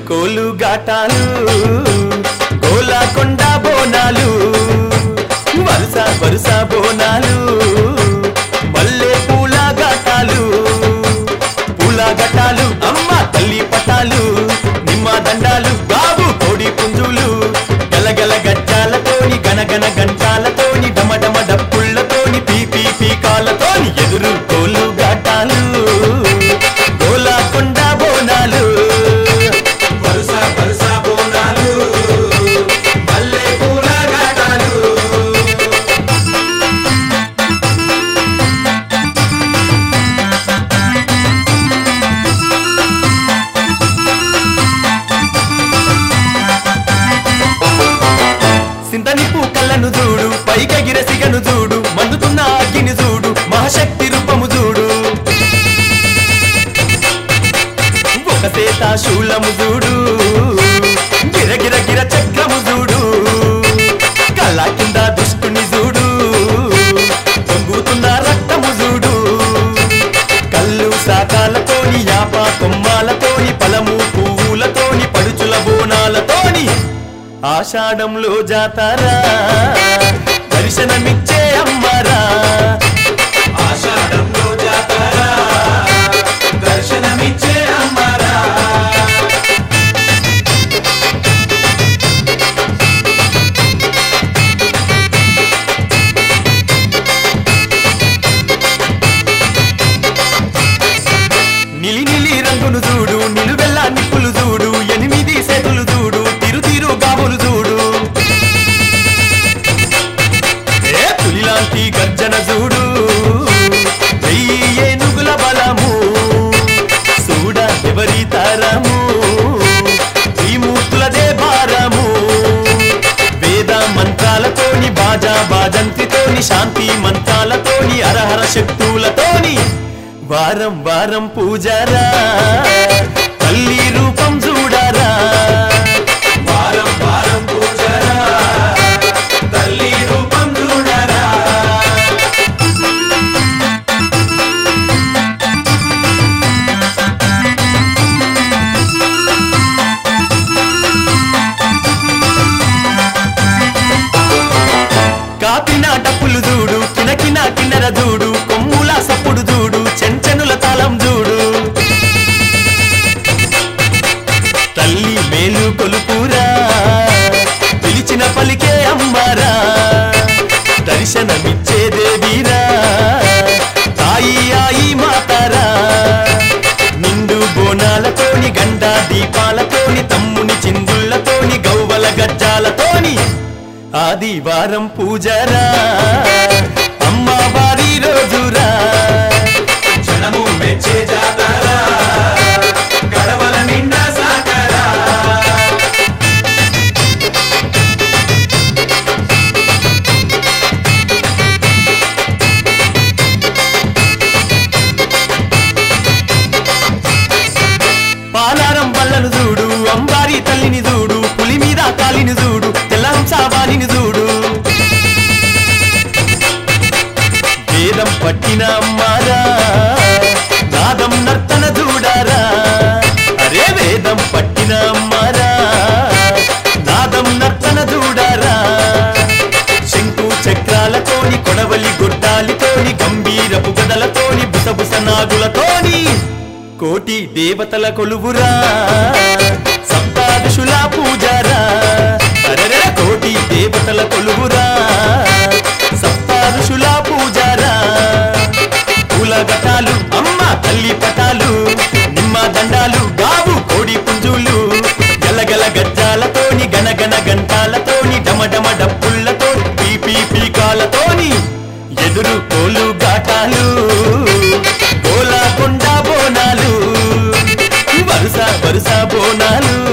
కోలు గాటాలు గోలాకొండ బోనాలు వరుస వరుస బోనాలు మల్లె పూల గాటాలు పూల గటాలు అమ్మ తల్లి పటాలు నిమ్మ దండాలు బాబు కోడి పుంజులు గలగల గజ్జాలతోని గనగన గంటాలతోని డమడమ డప్పుళ్ళతోని పీపీ పీకాలతోని ఎదురు కోలు గాటాలు గోలాకొండ బోనాలు వరుస వరుస బోనాలు మల్లె పూల గాటాలు సింతనిప్పు కళ్ళను చూడు పైకెగిర సిగను చూడు మండుతున్న అగ్గిని చూడు మహాశక్తి రూపము చూడు ఒక సేత శూలము చూడు గిరగిర గిర చక్రము చూడు కళ్ళ కింద దుష్టుని చూడు పొంగుతున్న రక్తము చూడు కళ్ళు శాఖాలతోని యాప కొమ్మాలతోని పలము పువ్వులతోని పడుచుల బోనాలతోని ఆషాఢంలో జాతారా దర్శనమిచ్చే అమ్మరా ఆషాఢంలో జాతర దర్శనమిచ్చే అమ్మరా నిలి నిలి రంగును చూడు నిలువెల్ల నిప్పులు చూడు ఎనిమిది సేతులు చూడు తిరు తిరు గాబులు చూడు ఏ పులిలాంటి గర్జన చూడు వెయ్యి ఏనుగుల బలము చూడ ఎవరి తరము ఈ మూర్తులదే భారము వేద మంత్రాలతోని బాజా బాజంతితోని శాంతి మంత్రాలతోని అరహర శక్తులతోని వారం వారం పూజారా తల్లి రూపం చూడరా వారం వారం పూజరా తల్లి రూపం చూడరా కాపిన డప్పులు చూడు కినకిన కిన్నెర చూడు కొమ్ముల సప్పుడు చూడు చెంచెనుల తాళం చూడు తల్లి మేలు కొలుపురా పిలిచిన పలికే అమ్మారా దర్శనమిచ్చే దేవీరా తాయి ఆయి మాతారా నిండు బోనాలతోని గండ దీపాలతోని తమ్ముని చిందుళ్ళతోని గౌవల గజ్జాలతోని ఆదివారం పూజరా అమ్మవారి రోజురా జనము మెచ్చే జాతర గడవల నిండా సాకరా పాలారం బల్లను చూడు అంబారి తల్లిని చూడు పులి మీద కాలిని చూడు తెల్లంసాబాలిని చూడు వేదం పట్టిన అమ్మారా నాదం నర్తన చూడారా అరే వేదం పట్టిన అమ్మారా నాదం నర్తన చూడారా శంకు చక్రాలతోని కొడవలి గొడ్డాలితోని గంభీరపు గదలతోని బుసబుస నాగులతోని కోటి దేవతల కొలువురా సప్తాదశుల పూజారా అరెరే కోటి దేవతల కొలువురా సప్తాదశుల పూజారా పూల గటాలు అమ్మ తల్లి పటాలు నిమ్మ దండాలు గాబు కోడి పుంజులు గలగల గజ్జాలతోని గనగన గంటాలతోని డమడమ డప్పుళ్ళతో పీపీ పీకాలతోని ఎదురు కోలు గాటాలు గోలాకొండ బోనాలు వరుస వరుస బోనాలు